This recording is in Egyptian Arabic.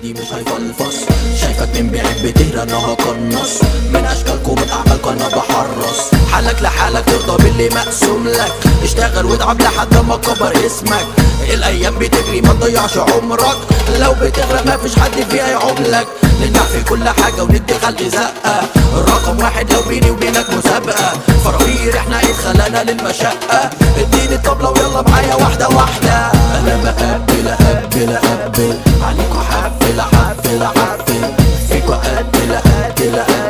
دي مش هيفلفص شايفك من بعيد بتهرى انا هقنص من اشكالكم من اعمالكم انا بحرص حالك لحالك ترضى باللي مقسوم لك اشتغل واتعب لحد ما كبر اسمك الايام بتجري ما تضيعش عمرك لو بتغرق ما فيش حد فيها يعوملك ننجح في كل حاجة وندي خلق زقة الرقم واحد لو بيني وبينك مسابقة فرافير احنا اتخلقنا للمشقة اديني الطبلة ويلا معايا واحدة واحدة انا بقبل اقبل اقبل عليكوا حفل حفل حفل فيكوا قتل قتل قتل